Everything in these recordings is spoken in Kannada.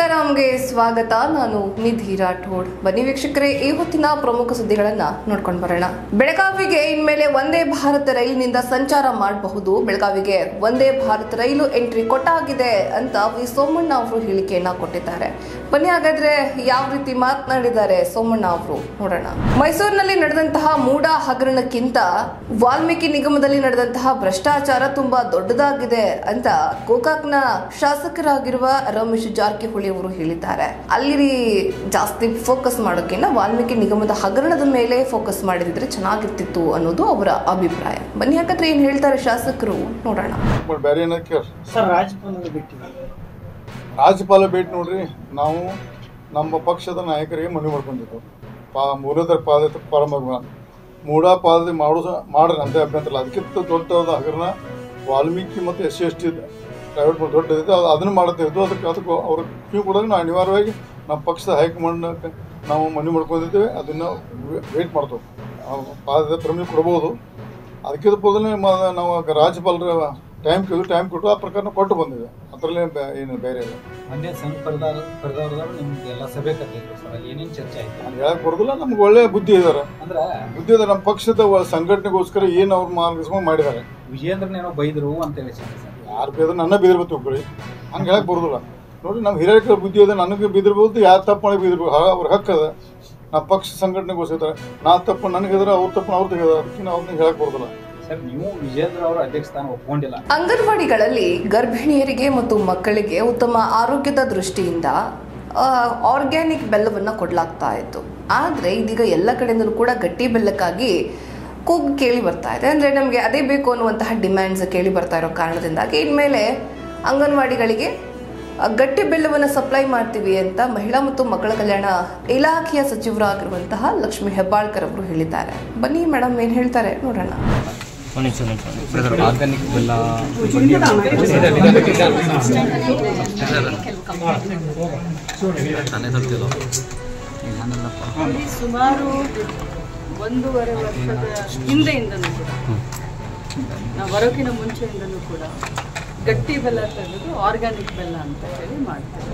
ಸೀತಾರಾಮ್ಗೆ ಸ್ವಾಗತ ನಾನು ನಿಧಿ ರಾಠೋಡ್ ಬನ್ನಿ ವೀಕ್ಷಕರೇ ಈ ಹೊತ್ತಿನ ಪ್ರಮುಖ ಸುದ್ದಿಗಳನ್ನ ನೋಡ್ಕೊಂಡು ಬರೋಣ ಬೆಳಗಾವಿಗೆ ಇನ್ಮೇಲೆ ಒಂದೇ ಭಾರತ ರೈಲಿನಿಂದ ಸಂಚಾರ ಮಾಡಬಹುದು ಬೆಳಗಾವಿಗೆ ಒಂದೇ ಭಾರತ ರೈಲು ಎಂಟ್ರಿ ಕೊಟ್ಟಾಗಿದೆ ಅಂತ ವಿ ಸೋಮಣ್ಣ ಅವರು ಹೇಳಿಕೆಯನ್ನ ಕೊಟ್ಟಿದ್ದಾರೆ ಬನ್ನಿ ಹಾಗಾದ್ರೆ ಯಾವ ರೀತಿ ಮಾತನಾಡಿದ್ದಾರೆ ಸೋಮಣ್ಣ ಅವರು ನೋಡೋಣ ಮೈಸೂರಿನಲ್ಲಿ ನಡೆದಂತಹ ಮೂಡ ಹಗರಣಕ್ಕಿಂತ ವಾಲ್ಮೀಕಿ ನಿಗಮದಲ್ಲಿ ನಡೆದಂತಹ ಭ್ರಷ್ಟಾಚಾರ ತುಂಬಾ ದೊಡ್ಡದಾಗಿದೆ ಅಂತ ಗೋಕಾಕ್ನ ಶಾಸಕರಾಗಿರುವ ರಮೇಶ್ ಜಾರಕಿಹೊಳಿ ಅವರು ಹೇಳಿದ್ದಾರೆ ಅಲ್ಲಿ ಜಾಸ್ತಿ ಫೋಕಸ್ ಮಾಡೋಕ್ಕಿಂತ ವಾಲ್ಮೀಕಿ ನಿಗಮದ ಹಗರಣದ ಮೇಲೆ ಫೋಕಸ್ ಮಾಡಿದ್ರೆ ಚೆನ್ನಾಗಿರ್ತಿತ್ತು ಅನ್ನೋದು ಅವರ ಅಭಿಪ್ರಾಯ ಬನ್ನಿ ಹಾಗಾದ್ರೆ ಏನ್ ಹೇಳ್ತಾರೆ ಶಾಸಕರು ನೋಡೋಣ ಬಟ್ ಬೇರೆ ಏನಾದ್ರು ಕೇಳಿ ಸರ್ ರಾಜ್ಯಪಾಲರ ಭೇಟಿ ರಾಜ್ಯಪಾಲ ಭೇಟಿ ನೋಡ್ರಿ ನಾವು ನಮ್ಮ ಪಕ್ಷದ ನಾಯಕರಿಗೆ ಮನವಿ ಮಾಡ್ಕೊಂಡಿದ್ದು ಪಾ ಮೂಲಧರ ಪಾದಯಾತ್ರೆ ಪ್ರಾರಂಭ ಮೂಢ ಪಾದಯಾತ್ರೆ ಮಾಡೋ ಮಾಡ್ರಿ ಅಂತ ಅಭ್ಯಂತರ ಇಲ್ಲ ಅದಕ್ಕಿಂತ ದೊಡ್ಡದಾದ ಹಗರಣ ವಾಲ್ಮೀಕಿ ಮತ್ತು S C S T private ದೊಡ್ಡದಿದೆ ಅದು ಅದನ್ನು ಮಾಡ್ತಿದ್ದು ಅದಕ್ಕೆ ಅದಕ್ಕೆ ಅವ್ರ ಕ್ಯೂ ಕೂಡ ನಾವು ಅನಿವಾರ್ಯವಾಗಿ ನಮ್ಮ ಪಕ್ಷದ ಹೈಕಮಾಂಡ್ ನಾವು ಮನವಿ ಮಾಡ್ಕೊಂಡಿದ್ದೇವೆ ಅದನ್ನು ವೇಟ್ ಮಾಡ್ತೇವೆ ಪಾದಯಾತ್ರೆ ಪ್ರಮೇಯ ಕೊಡ್ಬೋದು ಅದಕ್ಕಿಂತ ಮೊದಲೇ ಮ- ನಾವು ರಾಜ್ಯಪಾಲರ ಟೈಮ್ ಕೇಳಿದ್ರು ಟೈಮ್ ಕೊಟ್ಟು ಆ ಪ್ರಕಾರ ಕೊಟ್ಟು ಬಂದಿದೆ ಅದರಲ್ಲೇ ಏನು ಬೇರೆ ಇಲ್ಲ ಮೊನ್ನೆ ಸಂಘ ಪರದಾರ ಪರದಾರದವ್ರು ನಿಮ್ಗೆ ಎಲ್ಲ ಸಭೆ ಕರೆದಿದ್ರು ಸರ್ ಅಲ್ಲಿ ಏನೇನು ಚರ್ಚೆ ಆಯ್ತು ನಾನು ಹೇಳಕ್ ಬರೋದಿಲ್ಲ ನಮ್ಗೆ ಒಳ್ಳೆ ಬುದ್ಧಿ ಇದ್ದಾರೆ ಅಂದ್ರೆ ಬುದ್ಧಿ ಇದೆ ನಮ್ಮ ಪಕ್ಷದ ಒ- ಸಂಘಟನೆಗೋಸ್ಕರ ಏನು ಅವ್ರು ಮಾರ್ಗಸ್ಕೊಂಡು ಮಾಡಿದ್ದಾರೆ ವಿಜೇಂದ್ರನೇನೋ ಬೈದ್ರು ಅಂತ ಹೇಳಿ ಸರ್ ಯಾರು ಬೇದ್ರೆ ನನ್ನ ಬಿದಿರ್ಬೇಕು ತಿಳ್ಕೊಳ್ಳಿ ಹಂಗೆ ಹೇಳಕ್ ಬರೋದಿಲ್ಲ ನೋಡಿ ನಮ್ಮ ಹಿರಿಯರ ಬುದ್ಧಿ ಇದೆ ನನಗೆ ಬಿದಿರ್ಬೋದು ಯಾರು ತಪ್ಪು ಮಾಡಿ ಬಿದಿರ್ಬೋದು ಹ- ಅವ್ರ ಹಕ್ಕದ ನಮ್ಮ ಪಕ್ಷ ಸಂಘಟನೆಗೋಸ್ಕರ ನಾ ತಪ್ಪು ನನಗೆ ಇದ್ರೆ ಅವ್ರ ತಪ್ಪು ಅವ್ರು ತೆಗೆದ ಅದಕ್ಕೆ ನಾವು ಅವ್ರನ್ನ ಹೇಳಕ್ ಬರೋದಿಲ್ಲ ಸರ್ ನೀವು ವಿಜೇಂದ್ರ ಅವರ ಅಧ್ಯಕ್ಷ ಸ್ಥಾನ ಒಪ್ಕೊಂಡಿಲ್ಲ ಅಂಗನವಾಡಿಗಳಲ್ಲಿ ಗರ್ಭಿಣಿಯರಿಗೆ ಮತ್ತು ಮಕ್ಕಳಿಗೆ ಉತ್ತಮ ಆರೋಗ್ಯದ ದೃಷ್ಟಿಯಿಂದ ಆರ್ಗ್ಯಾನಿಕ್ ಬೆಲ್ಲವನ್ನು ಕೊಡಲಾಗ್ತಾ ಇತ್ತು ಆದರೆ ಇದೀಗ ಎಲ್ಲ ಕಡೆಯಿಂದಲೂ ಕೂಡ ಗಟ್ಟಿ ಬೆಲ್ಲಕ್ಕಾಗಿ ಕೂಗು ಕೇಳಿ ಬರ್ತಾ ಇದೆ ಅಂದರೆ ನಮಗೆ ಅದೇ ಬೇಕು ಅನ್ನುವಂತಹ ಡಿಮ್ಯಾಂಡ್ಸ್ ಕೇಳಿ ಬರ್ತಾ ಇರೋ ಕಾರಣದಿಂದಾಗಿ ಇನ್ಮೇಲೆ ಅಂಗನವಾಡಿಗಳಿಗೆ ಆ, ಗಟ್ಟಿ ಬೆಲ್ಲವನ್ನು ಸಪ್ಲೈ ಮಾಡ್ತೀವಿ ಅಂತ ಮಹಿಳಾ ಮತ್ತು ಮಕ್ಕಳ ಕಲ್ಯಾಣ ಇಲಾಖೆಯ ಸಚಿವರಾಗಿರುವಂತಹ ಲಕ್ಷ್ಮೀ ಹೆಬ್ಬಾಳ್ಕರ್ ಅವರು ಹೇಳಿದ್ದಾರೆ ಬನ್ನಿ ಮೇಡಮ್ ಏನು ಹೇಳ್ತಾರೆ ನೋಡೋಣ ಆರ್ಗಾನಿಕ್ ಬೆಲ್ಲ ಇಲ್ಲಿ ಸುಮಾರು ಒಂದೂವರೆ ವರ್ಷದ ಹಿಂದೆಯಿಂದನೂ ಕೂಡ ನಾವು ಬರೋಕಿನ ಮುಂಚೆಯಿಂದನೂ ಕೂಡ ಗಟ್ಟಿ ಬೆಲ್ಲ ತೆಗೆದು ಆರ್ಗ್ಯಾನಿಕ್ ಬೆಲ್ಲ ಅಂತ ಹೇಳಿ ಮಾಡ್ತೇವೆ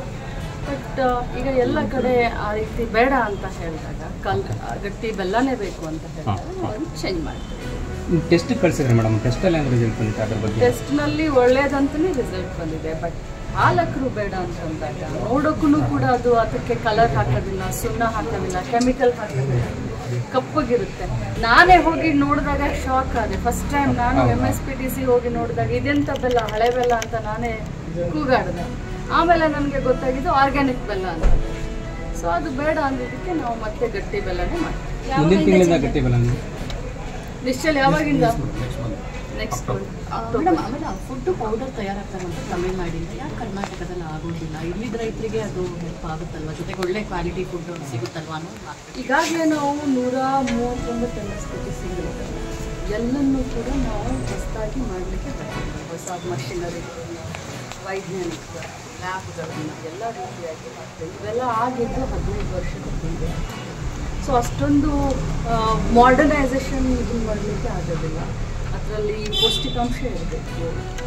ಬಟ್ ಈಗ ಎಲ್ಲ ಕಡೆ ಆ ರೀತಿ ಬೇಡ ಅಂತ ಹೇಳಿದಾಗ ಕಲ್ ಗಟ್ಟಿ ಬೆಲ್ಲನೇ ಬೇಕು ಅಂತ ಹೇಳಿದಾಗ ನಾವು ಅದನ್ನು ಚೇಂಜ್ ಮಾಡ್ತೇವೆ ಟೆಸ್ಟ್ ಕಳಿಸಿದ್ರಿ ಮೇಡಮ್ ಟೆಸ್ಟಲ್ಲಿ ಏನು ರಿಸಲ್ಟ್ ಬಂದಿತ್ತು ಅದ್ರ ಬಗ್ಗೆ ಟೆಸ್ಟ್ನಲ್ಲಿ ಒಳ್ಳೇದಂತಲೇ ರಿಸಲ್ಟ್ ಬಂದಿದೆ ಬಟ್ ಪಾಲಕರು ಬೇಡ ಅಂತಂದಾಗ ನೋಡೋಕ್ಕೂ ಕೂಡ ಅದು ಅದಕ್ಕೆ ಕಲರ್ ಹಾಕೋದಿಲ್ಲ ಸುಣ್ಣ ಹಾಕೋದಿಲ್ಲ ಕೆಮಿಕಲ್ ಹಾಕೋದಿಲ್ಲ ಕಪ್ಪಗಿರುತ್ತೆ ನಾನೇ ಹೋಗಿ ನೋಡಿದಾಗ ಶಾಕ್ ಆದೆ ಫಸ್ಟ್ ಟೈಮ್ ನಾನು M S P T C ಹೋಗಿ ನೋಡಿದಾಗ ಇದೆಂಥ ಬೆಲ್ಲ ಹಳೆ ಬೆಲ್ಲ ಅಂತ ನಾನೇ ಕೂಗಾಡಿದೆ ಆಮೇಲೆ ನನಗೆ ಗೊತ್ತಾಗಿದ್ದು ಆರ್ಗ್ಯಾನಿಕ್ ಬೆಲ್ಲ ಅಂತ ಸೊ ಅದು ಬೇಡ ಅಂದಿದ್ದಕ್ಕೆ ನಾವು ಮತ್ತೆ ಗಟ್ಟಿ ಬೆಲ್ಲನೇ ಮಾಡ್ತೀವಿ ಮುಂದಿನ ತಿಂಗಳಿಂದ ಗಟ್ಟಿ ಬೆಲ್ಲ ನಿಶ್ಚಲ್ ಯಾವಾಗಿಂದ ನೆಕ್ಸ್ಟ್ ಮೇಡಮ್ ಆಮೇಲೆ ಫುಡ್ ಪೌಡರ್ ತಯಾರಾಗ್ತಾರಂತ ತಮಿಳ್ನಾಡಿಂದ ಯಾಕೆ ಕರ್ನಾಟಕದಲ್ಲಿ ಆಗೋದಿಲ್ಲ ಇಲ್ಲಿದ್ದ ರೈತರಿಗೆ ಅದು ಹೆಲ್ಪ್ ಆಗುತ್ತಲ್ವಾ ಜೊತೆಗೆ ಒಳ್ಳೆ ಕ್ವಾಲಿಟಿ ಫುಡ್ ಸಿಗುತ್ತಲ್ವಾ ಅನ್ನೋದು ಮಾತು. ಈಗಾಗಲೇ ನಾವು ನೂರ ಮೂವತ್ತೊಂಬತ್ತು ಎಮ್ ಎಸ್ ಪಿ ಸಿಗುತ್ತೆ ಎಲ್ಲನೂ ಕೂಡ ನಾವು ಹೊಸದಾಗಿ ಮಾಡಲಿಕ್ಕೆ ಬರ್ತೀವಿ ಹೊಸ ಮಷಿನರಿ ವೈಜ್ಞಾನಿಕ ಲ್ಯಾಬ್ಗಳನ್ನು ಎಲ್ಲ ರೀತಿಯಾಗಿ ಮಾಡ್ತೇವೆ ಇವೆಲ್ಲ ಆಗಿದ್ದು ಹದಿನೈದು ವರ್ಷದ ಹಿಂದೆ ಸೊ ಅಷ್ಟೊಂದು ಮಾಡರ್ನೈಸೇಷನ್ ಇದು ಮಾಡಲಿಕ್ಕೆ ಆಗೋದಿಲ್ಲ ಅದರಲ್ಲಿ ಪೌಷ್ಟಿಕಾಂಶ ಇರಬೇಕು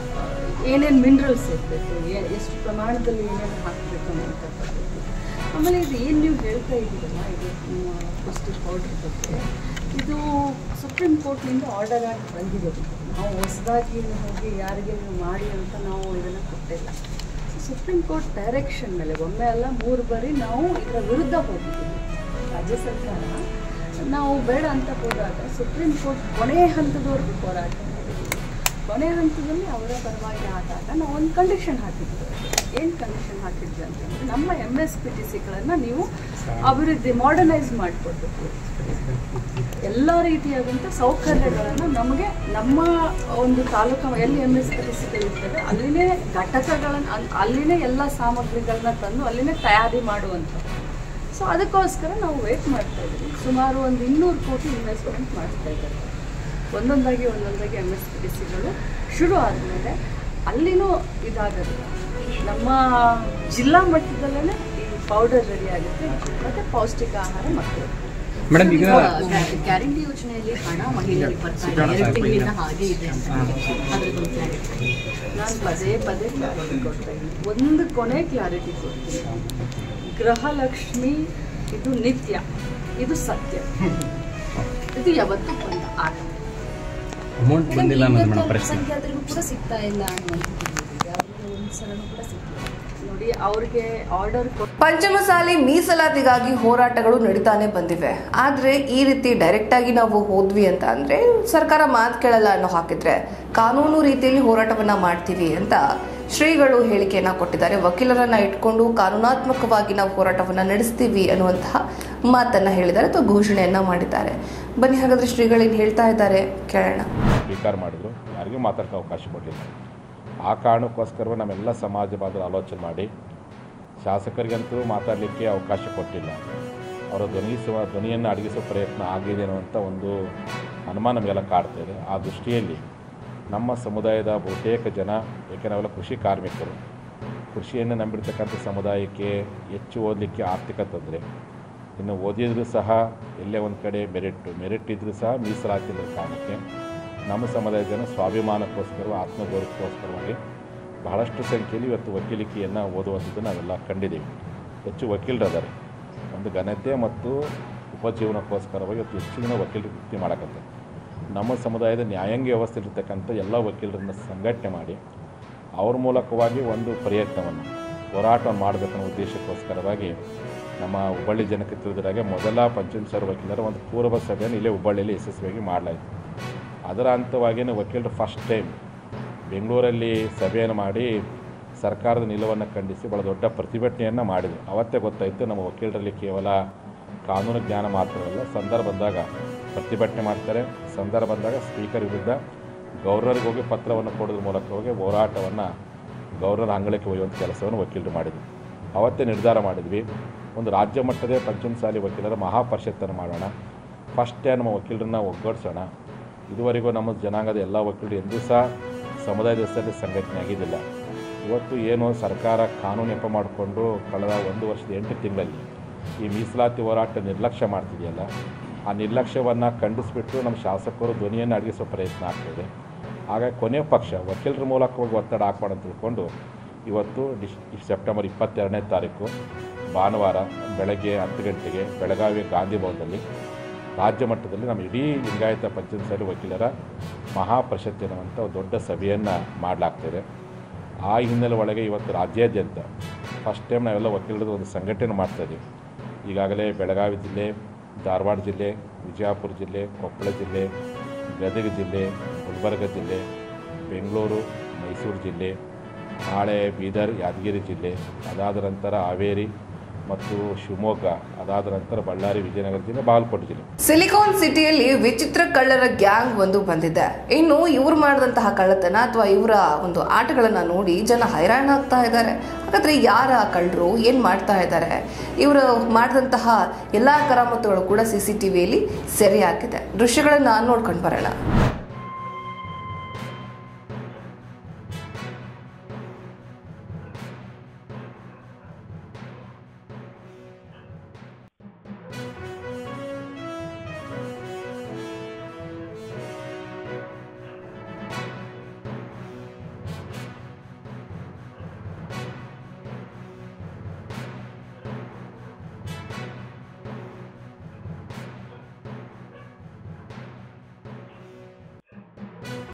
ಏನೇನು ಮಿನರಲ್ಸ್ ಇರಬೇಕು ಎಷ್ಟು ಪ್ರಮಾಣದಲ್ಲಿ ಏನೇನು ಹಾಕಬೇಕು ಅನ್ನುವಂಥದ್ದು ಆಮೇಲೆ ಇದು ಏನು ನೀವು ಹೇಳ್ತಾ ಇದ್ದೀರಲ್ಲ ಇದು ನಿಮ್ಮ ಪೌಷ್ಟಿಕ್ ಪೌಡ್ರ್ ಬಗ್ಗೆ ಇದು ಸುಪ್ರೀಂ ಕೋರ್ಟ್ನಿಂದ ಆರ್ಡರ್ ಆಗಿ ಬಂದಿರೋದು ನಾವು ಹೊಸದಾಗಿ ಹೋಗಿ ಯಾರಿಗೆ ನೀವು ಮಾಡಿ ಅಂತ ನಾವು ಇದನ್ನು ಕೊಟ್ಟಿಲ್ಲ ಸುಪ್ರೀಂ ಕೋರ್ಟ್ ಡೈರೆಕ್ಷನ್ ಮೇಲೆ ಒಮ್ಮೆ ಅಲ್ಲ ಮೂರು ಬಾರಿ ನಾವು ಇದರ ವಿರುದ್ಧ ಹೋಗಿದ್ದೀವಿ ರಾಜ್ಯ ಸರ್ಕಾರ ನಾವು ಬೇಡ ಅಂತ ಹೋದಾಗ ಸುಪ್ರೀಂ ಕೋರ್ಟ್ ಕೊನೆ ಹಂತದವರೆಗೂ ಹೋರಾಟ ಮಾಡಿದ್ವಿ ಕೊನೆ ಹಂತದಲ್ಲಿ ಅವರ ಪರವಾಗಿ ಆದಾಗ ನಾವು ಒಂದು ಕಂಡೀಷನ್ ಹಾಕಿದ್ವಿ ಏನು ಕಂಡೀಷನ್ ಹಾಕಿದ್ವಿ ಅಂತಂದರೆ ನಮ್ಮ ಎಮ್ ಎಸ್ ಪಿ ಟಿ ಸಿಗಳನ್ನು ನೀವು ಅಭಿವೃದ್ಧಿ ಮಾಡರ್ನೈಸ್ ಮಾಡಿಕೊಡ್ಬೇಕು ಎಲ್ಲ ರೀತಿಯಾದಂಥ ಸೌಕರ್ಯಗಳನ್ನು ನಮಗೆ ನಮ್ಮ ಒಂದು ತಾಲೂಕು ಎಲ್ಲಿ ಎಮ್ ಎಸ್ ಪಿ ಟಿ ಸಿಗಳಿರ್ತದೆ ಅಲ್ಲಿನೇ ಘಟಕಗಳನ್ನು ಅಲ್- ಅಲ್ಲಿನೇ ಎಲ್ಲ ಸಾಮಗ್ರಿಗಳನ್ನ ತಂದು ಅಲ್ಲಿನೇ ತಯಾರಿ ಮಾಡುವಂಥದ್ದು ಸೊ ಅದಕ್ಕೋಸ್ಕರ ನಾವು ವೇಟ್ ಮಾಡ್ತಾ ಇದ್ದೀವಿ ಸುಮಾರು ಒಂದು ಇನ್ನೂರು ಕೋಟಿ ಇನ್ವೆಸ್ಟ್ಮೆಂಟ್ ಮಾಡ್ತಾ ಇದ್ದಾರೆ ಒಂದೊಂದಾಗಿ ಒಂದೊಂದಾಗಿ ಎಮ್ ಎಸ್ ಪಿ ಟಿ ಸಿಗಳು ಶುರು ಆದಮೇಲೆ ಅಲ್ಲಿನೂ ಇದಾಗೋದಿಲ್ಲ ನಮ್ಮ ಜಿಲ್ಲಾ ಮಟ್ಟದಲ್ಲೇ ಈ ಪೌಡರ್ ರೆಡಿ ಆಗುತ್ತೆ ಮತ್ತು ಪೌಷ್ಟಿಕ ಆಹಾರ ಮಕ್ಕಳು ಮೇಡಮ್ ಈಗ ಗ್ಯಾರಂಟಿ ಯೋಜನೆಯಲ್ಲಿ ಹಣ ಮಹಿಳೆಯರಿಗೆ ಬರ್ತಾ ಇದೆ ಎರಡು ತಿಂಗಳಿಂದ ಹಾಗೆ ಇದೆ ಅಂತ ಅದ್ರದ್ದು ಕ್ಲಾರಿಟಿ ನಾನು ಪದೇ ಪದೇ ಕ್ಲಾರಿಟಿ ಕೊಡ್ತಾ ಇದ್ದೀನಿ ಒಂದು ಕೊನೆ ಕ್ಲಾರಿಟಿ ಕೊಡ್ತೀನಿ ಗೃಹಲಕ್ಷ್ಮಿ ಇದು ನಿತ್ಯ ಇದು ಸತ್ಯ ಇದು ಯಾವತ್ತೂ ಬಂದ ಆಗಲ್ಲ ಅಮೌಂಟ್ ಬಂದಿಲ್ಲ ಅನ್ನೋದು ಮೇಡಮ್ ಪ್ರಶ್ನೆ ಸಂಖ್ಯಾತರಿಗೂ ಕೂಡ ಸಿಗ್ತಾ ಇಲ್ಲ ಅನ್ನುವಂಥದ್ದು ಯಾವುದೇ ಒಂದು ಸಲನೂ ಕೂಡ ಸಿಗ್ತಿಲ್ಲ ನೋಡಿ ಅವ್ರಿಗೆ ಆರ್ಡರ್ ಕೊಟ್ಟು ಪಂಚಮಸಾಲಿ ಮೀಸಲಾತಿಗಾಗಿ ಹೋರಾಟಗಳು ನಡೀತಾನೆ ಬಂದಿವೆ ಆದ್ರೆ ಈ ರೀತಿ ಡೈರೆಕ್ಟ್ ಆಗಿ ನಾವು ಹೋದ್ವಿ ಅಂತ ಅಂದ್ರೆ ಸರ್ಕಾರ ಮಾತು ಕೇಳಲ್ಲ ಅನ್ನೋ ಹಾಕಿದ್ರೆ ಕಾನೂನು ರೀತಿಯಲ್ಲಿ ಹೋರಾಟವನ್ನ ಮಾಡ್ತೀವಿ ಅಂತ ಶ್ರೀಗಳು ಹೇಳಿಕೆಯನ್ನ ಕೊಟ್ಟಿದ್ದಾರೆ ವಕೀಲರನ್ನ ಇಟ್ಕೊಂಡು ಕಾನೂನಾತ್ಮಕವಾಗಿ ನಾವು ಹೋರಾಟವನ್ನ ನಡೆಸ್ತೀವಿ ಅನ್ನುವಂತಹ ಮಾತನ್ನ ಹೇಳಿದ್ದಾರೆ ಅಥವಾ ಘೋಷಣೆಯನ್ನ ಮಾಡಿದ್ದಾರೆ ಬನ್ನಿ ಹಾಗಾದ್ರೆ ಶ್ರೀಗಳೇನು ಹೇಳ್ತಾ ಇದ್ದಾರೆ ಕೇಳೋಣ ಸ್ವೀಕಾರ ಮಾಡಿದ್ರು ಯಾರಿಗೂ ಮಾತಾಡೋಕ್ಕೆ ಅವಕಾಶ ಕೊಡಲಿಲ್ಲ ಆ ಕಾರಣಕ್ಕೋಸ್ಕರ ನಮ್ಮೆಲ್ಲ ಸಮಾಜ ಬಾಂಧವರು ಆಲೋಚನೆ ಮಾಡಿ ಶಾಸಕರಿಗಂತೂ ಮಾತಾಡಲಿಕ್ಕೆ ಅವಕಾಶ ಕೊಟ್ಟಿಲ್ಲ ಅವರ ಧ್ವನಿಸುವ ಧ್ವನಿಯನ್ನು ಅಡಗಿಸುವ ಪ್ರಯತ್ನ ಆಗಿದೆ ಅನ್ನುವಂಥ ಒಂದು ಅನುಮಾನ ನಮಗೆಲ್ಲ ಕಾಡ್ತಾ ಇದೆ ಆ ದೃಷ್ಟಿಯಲ್ಲಿ ನಮ್ಮ ಸಮುದಾಯದ ಬಹುತೇಕ ಜನ ಏಕೆ ನಾವೆಲ್ಲ ಕೃಷಿ ಕಾರ್ಮಿಕರು ಕೃಷಿಯನ್ನು ನಂಬಿರ್ತಕ್ಕಂಥ ಸಮುದಾಯಕ್ಕೆ ಹೆಚ್ಚು ಓದಲಿಕ್ಕೆ ಆರ್ಥಿಕ ತೊಂದರೆ ಇನ್ನು ಓದಿದರೂ ಸಹ ಎಲ್ಲೇ ಒಂದು ಕಡೆ ಮೆರಿಟ್ ಮೆರಿಟ್ ಇದ್ದರೂ ಸಹ ಮೀಸಲಾತಿದ್ರ ಕಾರಣಕ್ಕೆ ನಮ್ಮ ಸಮುದಾಯದ ಜನ ಸ್ವಾಭಿಮಾನಕ್ಕೋಸ್ಕರ ಆತ್ಮಗೌರವಕ್ಕೋಸ್ಕರವಾಗಿ ಬಹಳಷ್ಟು ಸಂಖ್ಯೆಯಲ್ಲಿ ಇವತ್ತು ವಕೀಲಿಕೆಯನ್ನು ಓದುವಂಥದ್ದು ನಾವೆಲ್ಲ ಕಂಡಿದ್ದೀವಿ ಹೆಚ್ಚು ವಕೀಲರದಾರೆ ಒಂದು ಘನತೆ ಮತ್ತು ಉಪಜೀವನಕ್ಕೋಸ್ಕರವಾಗಿ ಇವತ್ತು ಹೆಚ್ಚು ಜನ ವಕೀಲರು ವೃತ್ತಿ ಮಾಡಕತ್ತಾರೆ ನಮ್ಮ ಸಮುದಾಯದ ನ್ಯಾಯಾಂಗ ವ್ಯವಸ್ಥೆ ಇರತಕ್ಕಂಥ ಎಲ್ಲ ವಕೀಲರನ್ನ ಸಂಘಟನೆ ಮಾಡಿ ಅವ್ರ ಮೂಲಕವಾಗಿ ಒಂದು ಪ್ರಯತ್ನವನ್ನು ಹೋರಾಟವನ್ನು ಮಾಡಬೇಕನ್ನೋ ಉದ್ದೇಶಕ್ಕೋಸ್ಕರವಾಗಿ ನಮ್ಮ ಹುಬ್ಬಳ್ಳಿ ಜನಕ್ಕೆ ತಿಳಿದಿರಾಗೆ ಮೊದಲ ಪಂಚಾಯತ್ ಸಾವಿರ ವಕೀಲರ ಒಂದು ಪೂರ್ವ ಸಭೆಯನ್ನು ಇಲ್ಲೇ ಹುಬ್ಬಳ್ಳಿಯಲ್ಲಿ ಯಶಸ್ವಿಯಾಗಿ ಮಾಡಲಾಯಿತು ಅದರ ಹಂತವಾಗಿಯೇ ವಕೀಲರು ಫಸ್ಟ್ ಟೈಮ್ ಬೆಂಗಳೂರಲ್ಲಿ ಸಭೆಯನ್ನು ಮಾಡಿ ಸರ್ಕಾರದ ನಿಲುವನ್ನು ಖಂಡಿಸಿ ಭಾಳ ದೊಡ್ಡ ಪ್ರತಿಭಟನೆಯನ್ನು ಮಾಡಿದರು ಅವತ್ತೇ ಗೊತ್ತಾಯಿತು ನಮ್ಮ ವಕೀಲರಲ್ಲಿ ಕೇವಲ ಕಾನೂನು ಜ್ಞಾನ ಮಾತ್ರವಲ್ಲ ಸಂದರ್ಭ ಬಂದಾಗ ಪ್ರತಿಭಟನೆ ಮಾಡ್ತಾರೆ ಸಂದರ್ಭ ಬಂದಾಗ ಸ್ಪೀಕರ್ ವಿರುದ್ಧ ಗೌರ್ನರ್ಗೆ ಹೋಗಿ ಪತ್ರವನ್ನು ಕೊಡೋದ್ರ ಮೂಲಕ ಹೋಗಿ ಹೋರಾಟವನ್ನು ಗೌರ್ನರ್ ಅಂಗಳಕ್ಕೆ ಒಯ್ಯುವಂಥ ಕೆಲಸವನ್ನು ವಕೀಲರು ಮಾಡಿದ್ವಿ ಅವತ್ತೇ ನಿರ್ಧಾರ ಮಾಡಿದ್ವಿ ಒಂದು ರಾಜ್ಯ ಮಟ್ಟದ ಪಂಚಮಸಾಲಿ ವಕೀಲರ ಮಹಾಪರಿಷತ್ತನ್ನು ಮಾಡೋಣ ಫಸ್ಟ್ ಟೈಮ್ ನಮ್ಮ ವಕೀಲರನ್ನ ಒಗ್ಗೂಡಿಸೋಣ ಇದುವರೆಗೂ ನಮ್ಮ ಜನಾಂಗದ ಎಲ್ಲ ವಕೀಲರು ಎಂದೂ ಸಹ ಸಮುದಾಯದ ಹೆಸರಲ್ಲಿ ಸಂಘಟನೆ ಆಗಿದ್ದಿಲ್ಲ ಇವತ್ತು ಏನು ಸರ್ಕಾರ ಕಾನೂನು ನೆಪ ಮಾಡಿಕೊಂಡು ಕಳೆದ ಒಂದು ವರ್ಷದ ಎಂಟು ತಿಂಗಳಲ್ಲಿ ಈ ಮೀಸಲಾತಿ ಹೋರಾಟ ನಿರ್ಲಕ್ಷ್ಯ ಮಾಡ್ತಿದೆಯಲ್ಲ ಆ ನಿರ್ಲಕ್ಷ್ಯವನ್ನು ಖಂಡಿಸಿಬಿಟ್ಟು ನಮ್ಮ ಶಾಸಕರು ಧ್ವನಿಯನ್ನು ಅಡಗಿಸೋ ಪ್ರಯತ್ನ ಆಗ್ತಿದೆ ಹಾಗಾಗಿ ಕೊನೆ ಪಕ್ಷ ವಕೀಲರ ಮೂಲಕವಾಗಿ ಒತ್ತಡ ಹಾಕೋಣ ಅಂತ ತಿಳ್ಕೊಂಡು ಇವತ್ತು ಡಿಸ್ ಸೆಪ್ಟೆಂಬರ್ ಇಪ್ಪತ್ತೆರಡನೇ ತಾರೀಕು ಭಾನುವಾರ ಬೆಳಗ್ಗೆ ಹತ್ತು ಗಂಟೆಗೆ ಬೆಳಗಾವಿ ಗಾಂಧಿ ಭವನದಲ್ಲಿ ರಾಜ್ಯ ಮಟ್ಟದಲ್ಲಿ ನಮ್ಮ ಇಡೀ ಲಿಂಗಾಯತ ಪಂಚಮಸಾಲಿ ವಕೀಲರ ಮಹಾಪರಿಷತ್ ಎನ್ನುವಂಥ ಒಂದು ದೊಡ್ಡ ಸಭೆಯನ್ನು ಮಾಡಲಾಗ್ತಿದೆ ಆ ಹಿನ್ನೆಲೆ ಒಳಗೆ ಇವತ್ತು ರಾಜ್ಯಾದ್ಯಂತ ಫಸ್ಟ್ ಟೈಮ್ ನಾವೆಲ್ಲ ವಕೀಲರದ್ದು ಒಂದು ಸಂಘಟನೆ ಮಾಡ್ತಾಯಿದ್ದೀವಿ ಈಗಾಗಲೇ ಬೆಳಗಾವಿ ಜಿಲ್ಲೆ ಧಾರವಾಡ ಜಿಲ್ಲೆ ವಿಜಯಪುರ ಜಿಲ್ಲೆ ಕೊಪ್ಪಳ ಜಿಲ್ಲೆ ಗದಗ ಜಿಲ್ಲೆ ಗುಲ್ಬರ್ಗ ಜಿಲ್ಲೆ ಬೆಂಗಳೂರು ಮೈಸೂರು ಜಿಲ್ಲೆ ನಾಳೆ ಬೀದರ್ ಯಾದಗಿರಿ ಜಿಲ್ಲೆ ಅದಾದ ನಂತರ ಹಾವೇರಿ ಮತ್ತು ಶಿವಮೊಗ್ಗ ಅದಾದ ನಂತರ ಬಳ್ಳಾರಿ ವಿಜಯನಗರ ಜಿಲ್ಲೆ ಬಾಗಲಕೋಟೆ ಜಿಲ್ಲೆ ಸಿಲಿಕಾನ್ ಸಿಟಿಯಲ್ಲಿ ವಿಚಿತ್ರ ಕಳ್ಳರ ಗ್ಯಾಂಗ್ ಒಂದು ಬಂದಿದೆ ಇನ್ನು ಇವ್ರು ಮಾಡಿದಂತಹ ಕಳ್ಳತನ ಅಥವಾ ಇವರ ಒಂದು ಆಟಗಳನ್ನ ನೋಡಿ ಜನ ಹೈರಾಣ ಆಗ್ತಾ ಇದ್ದಾರೆ ಹಾಗಾದ್ರೆ ಯಾರ ಕಳ್ಳರು ಏನ್ ಮಾಡ್ತಾ ಇದ್ದಾರೆ ಇವರು ಮಾಡಿದಂತಹ ಎಲ್ಲಾ ಕರಾಮತ್ತುಗಳು ಕೂಡ ಸಿ ಸಿ ಟಿವಿಯಲ್ಲಿ ಸೆರೆ ಹಾಕಿದೆ ದೃಶ್ಯಗಳನ್ನ ನೋಡ್ಕೊಂಡು ಬರೋಣ